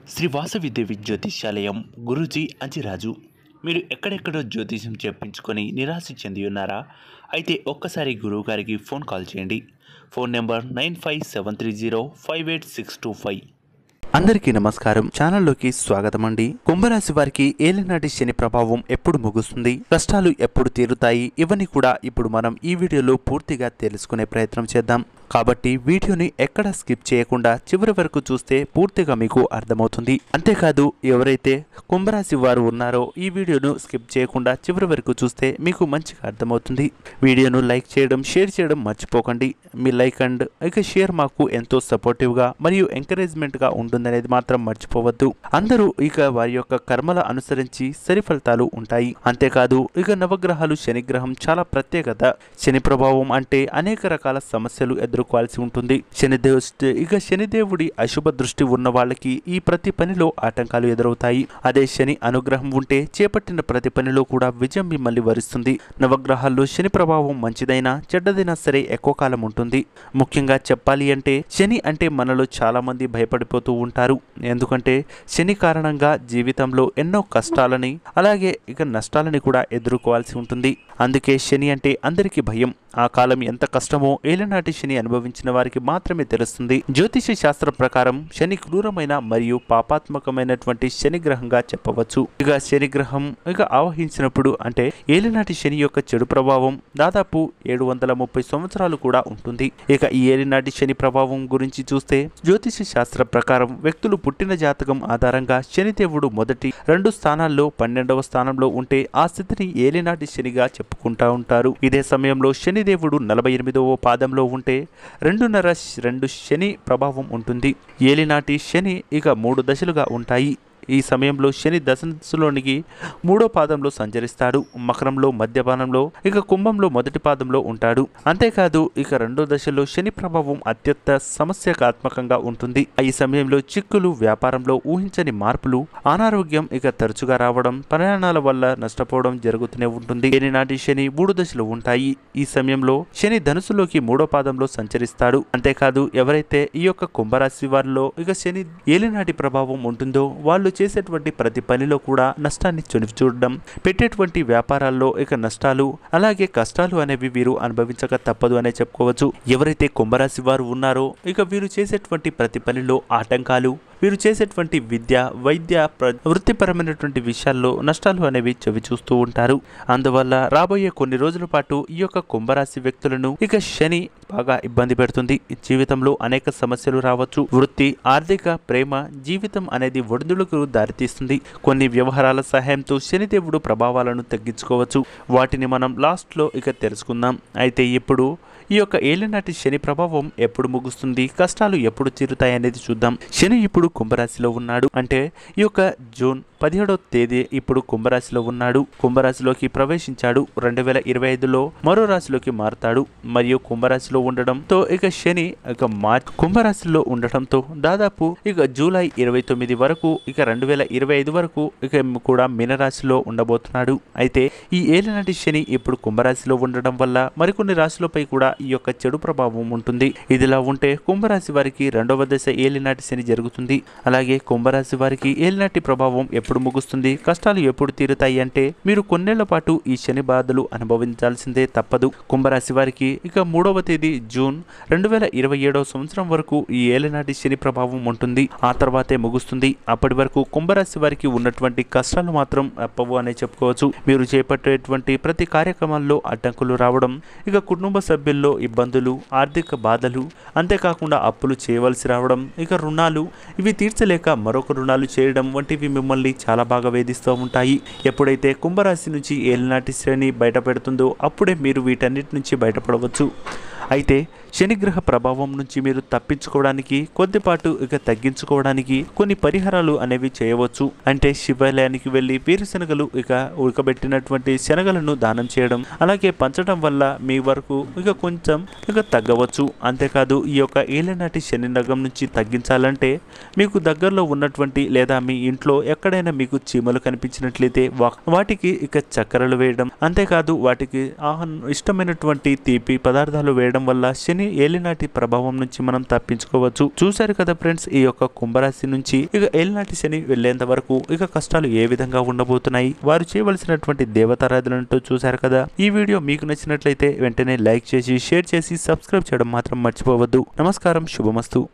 శ్రీ వాసవి దేవి జ్యోతిష్యాలయం గురూజీ అంజిరాజు మీరు ఎక్కడెక్కడో జ్యోతిష్యం చెప్పించుకొని నిరాశ చెంది ఉన్నారా అయితే ఒక్కసారి గురువు గారికి ఫోన్ కాల్ చేయండి phone number nine five seven three zero five eight six two five అందరికీ నమస్కారం ఛానల్లోకి స్వాగతం అండి కుంభరాశి వారికి ఏలినాటి శని ప్రభావం ఎప్పుడు ముగుస్తుంది కష్టాలు ఎప్పుడు తీరుతాయి ఇవన్నీ కూడా ఇప్పుడు మనం ఈ వీడియోలో పూర్తిగా తెలుసుకునే ప్రయత్నం చేద్దాం కాబట్టి వీడియోని ఎక్కడ స్కిప్ చేయకుండా చివరి వరకు చూస్తే పూర్తిగా మీకు అర్థమవుతుంది అంతేకాదు ఎవరైతే కుంభరాశి వారు ఉన్నారో ఈ వీడియోను స్కిప్ చేయకుండా చివరి వరకు చూస్తే మీకు మంచిగా అర్థమవుతుంది వీడియోను లైక్ చేయడం షేర్ చేయడం మర్చిపోకండి మీ లైక్ అండ్ ఇక షేర్ మాకు ఎంతో సపోర్టివ్గా మరియు ఎంకరేజ్మెంట్గా ఉంటుందనేది మాత్రం మర్చిపోవద్దు అందరూ ఇక వారి యొక్క కర్మల అనుసరించి సరి ఫలితాలు ఉంటాయి అంతేకాదు ఇక నవగ్రహాలు శనిగ్రహం చాలా ప్రత్యేకత శని ప్రభావం అంటే అనేక రకాల సమస్యలు ఎదుర్కోవాల్సి ఉంటుంది శనిదేవు ఇక శనిదేవుడి అశుభ దృష్టి ఉన్న వాళ్ళకి ఈ ప్రతి పనిలో ఆటంకాలు ఎదురవుతాయి అదే శని అనుగ్రహం ఉంటే చేపట్టిన ప్రతి పనిలో కూడా విజయం మిమ్మల్ని వరిస్తుంది నవగ్రహాల్లో శని ప్రభావం మంచిదైనా చెడ్డదైనా సరే ఎక్కువ కాలం ఉంటుంది ముఖ్యంగా చెప్పాలి అంటే శని అంటే మనలో చాలా మంది భయపడిపోతూ ఉంటారు ఎందుకంటే శని కారణంగా జీవితంలో ఎన్నో కష్టాలని అలాగే ఇక నష్టాలని కూడా ఎదుర్కోవాల్సి ఉంటుంది అందుకే శని అంటే అందరికీ భయం ఆ కాలం ఎంత కష్టమో ఏలనాటి శని అనుభవించిన వారికి మాత్రమే తెలుస్తుంది జ్యోతిష శాస్త్రం ప్రకారం శని క్రూరమైన మరియు పాపాత్మకమైనటువంటి శని గ్రహంగా చెప్పవచ్చు ఇక శని గ్రహం ఇక ఆవహించినప్పుడు అంటే ఏలినాటి శని యొక్క చెడు ప్రభావం దాదాపు ఏడు వందల ముప్పై సంవత్సరాలు కూడా ఉంటుంది ఇక ఈ ఏలినాటి శని ప్రభావం గురించి చూస్తే జ్యోతిష శాస్త్ర ప్రకారం వ్యక్తులు పుట్టిన జాతకం ఆధారంగా శనిదేవుడు మొదటి రెండు స్థానాల్లో పన్నెండవ స్థానంలో ఉంటే ఆ స్థితిని ఏలినాటి శనిగా చెప్పుకుంటా ఉంటారు ఇదే సమయంలో శనిదేవుడు నలభై ఎనిమిదవ పాదంలో ఉంటే రెండున్నర శ- రెండు శని ప్రభావం ఉంటుంది ఏలినాటి శని ఇక మూడు దశలుగా ఉంటాయి ఈ సమయంలో శని దశలోనికి మూడో పాదంలో సంచరిస్తాడు మకరంలో మధ్యపాదంలో ఇక కుంభంలో మొదటి పాదంలో ఉంటాడు అంతేకాదు ఇక రెండో దశలో శని ప్రభావం అత్యంత సమస్యాత్మకంగా ఉంటుంది ఈ సమయంలో చిక్కులు వ్యాపారంలో ఊహించని మార్పులు అనారోగ్యం ఇక తరచుగా రావడం ప్రయాణాల వల్ల నష్టపోవడం జరుగుతూనే ఉంటుంది శని నాటి శని మూడు దశలు ఉంటాయి ఈ సమయంలో శని ధనుసులోకి మూడో పాదంలో సంచరిస్తాడు అంతేకాదు ఎవరైతే ఈ యొక్క కుంభరాశి వారిలో ఇక శని ఏలినాటి ప్రభావం ఉంటుందో వాళ్ళు చేసేటువంటి ప్రతి పనిలో కూడా నష్టాన్ని చొనివి చూడడం పెట్టేటువంటి వ్యాపారాల్లో ఇక నష్టాలు అలాగే కష్టాలు అనేవి వీరు అనుభవించక తప్పదు అనే చెప్పుకోవచ్చు ఎవరైతే కుంభరాశి వారు ఉన్నారో ఇక వీరు చేసేటువంటి ప్రతి పనిలో ఆటంకాలు వీరు చేసేటువంటి విద్య వైద్య ప్ర- వృత్తిపరమైనటువంటి విషయాల్లో నష్టాలు అనేవి చవి చూస్తూ ఉంటారు అందువల్ల రాబోయే కొన్ని రోజుల పాటు ఈ యొక్క కుంభరాశి వ్యక్తులను ఇక శని బాగా ఇబ్బంది పెడుతుంది జీవితంలో అనేక సమస్యలు రావచ్చు వృత్తి ఆర్థిక ప్రేమ జీవితం అనేది ఒడిదుడుకు దారితీస్తుంది కొన్ని వ్యవహారాల సహాయంతో శనిదేవుడు ప్రభావాలను తగ్గించుకోవచ్చు వాటిని మనం లాస్ట్లో ఇక తెలుసుకుందాం అయితే ఇప్పుడు ఈ యొక్క ఏలినాటి శని ప్రభావం ఎప్పుడు ముగుస్తుంది కష్టాలు ఎప్పుడు తీరుతాయి అనేది చూద్దాం శని ఇప్పుడు కుంభరాశిలో ఉన్నాడు అంటే ఈ యొక్క జూన్ పదిహేడవ తేదీ ఇప్పుడు కుంభరాశిలో ఉన్నాడు కుంభరాశిలోకి ప్రవేశించాడు రెండు వేల ఇరవై ఐదులో మరో రాశిలోకి మారుతాడు మరియు కుంభరాశిలో ఉండడంతో ఇక శని ఇక మార్చ్ కుంభరాశిలో ఉండటంతో దాదాపు ఇక జూలై ఇరవై తొమ్మిది వరకు ఇక రెండు వేల ఇరవై ఐదు వరకు ఇక కూడా మీనరాశిలో ఉండబోతున్నాడు అయితే ఈ ఏలినాటి శని ఇప్పుడు కుంభరాశిలో ఉండడం వల్ల మరికొన్ని రాశులపై కూడా ఈ యొక్క చెడు ప్రభావం ఉంటుంది ఇదిలా ఉంటే కుంభరాశి వారికి రెండవ దశ ఏలినాటి శని జరుగుతుంది అలాగే కుంభరాశి వారికి ఏలినాటి ప్రభావం ఎప్పుడు ముగుస్తుంది కష్టాలు ఎప్పుడు తీరుతాయి అంటే మీరు కొన్నేళ్ల పాటు ఈ శని బాధలు అనుభవించాల్సిందే తప్పదు కుంభరాశి వారికి ఇక మూడవ తేదీ జూన్ రెండు వేల ఇరవై ఏడవ సంవత్సరం వరకు ఈ ఏలినాటి శని ప్రభావం ఉంటుంది ఆ తర్వాతే ముగుస్తుంది అప్పటి వరకు కుంభరాశి వారికి ఉన్నటువంటి కష్టాలు మాత్రం అప్పవు అనే చెప్పుకోవచ్చు మీరు చేపట్టేటువంటి ప్రతి కార్యక్రమాల్లో అడ్డంకులు రావడం ఇక కుటుంబ సభ్యుల్లో ఇబ్బందులు ఆర్థిక బాధలు అంతేకాకుండా అప్పులు చేయవలసి రావడం ఇక రుణాలు ఇవి తీర్చలేక మరొక రుణాలు చేయడం వంటివి మిమ్మల్ని చాలా బాగా వేధిస్తూ ఉంటాయి ఎప్పుడైతే కుంభరాశి నుంచి ఏలినాటి శ్రేణి బయటపెడుతుందో అప్పుడే మీరు వీటన్నిటి నుంచి బయటపడవచ్చు అయితే శనిగ్రహ ప్రభావం నుంచి మీరు తప్పించుకోవడానికి కొద్దిపాటు ఇక తగ్గించుకోవడానికి కొన్ని పరిహారాలు అనేవి చేయవచ్చు అంటే శివాలయానికి వెళ్ళి వేరుశనగలు ఇక ఉడకబెట్టినటువంటి శనగలను దానం చేయడం అలాగే పంచడం వల్ల మీ వరకు ఇక కొంచెం ఇక తగ్గవచ్చు అంతేకాదు ఈ యొక్క ఏలనాటి శని నగం నుంచి తగ్గించాలంటే మీకు దగ్గరలో ఉన్నటువంటి లేదా మీ ఇంట్లో ఎక్కడైనా మీకు చీమలు కనిపించినట్లయితే వా- వాటికి ఇక చక్కెరలు వేయడం అంతేకాదు వాటికి ఆహ్ ఇష్టమైనటువంటి తీపి పదార్థాలు వేయడం వల్ల శని శని ఏలినాటి ప్రభావం నుంచి మనం తప్పించుకోవచ్చు చూశారు కదా ఫ్రెండ్స్ ఈ యొక్క కుంభరాశి నుంచి ఇక ఏలినాటి శని వెళ్లేంత వరకు ఇక కష్టాలు ఏ విధంగా ఉండబోతున్నాయి వారు చేయవలసినటువంటి దేవతారాధనతో చూశారు కదా ఈ వీడియో మీకు నచ్చినట్లయితే వెంటనే లైక్ చేసి షేర్ చేసి సబ్స్క్రైబ్ చేయడం మాత్రం మర్చిపోవద్దు నమస్కారం శుభమస్తు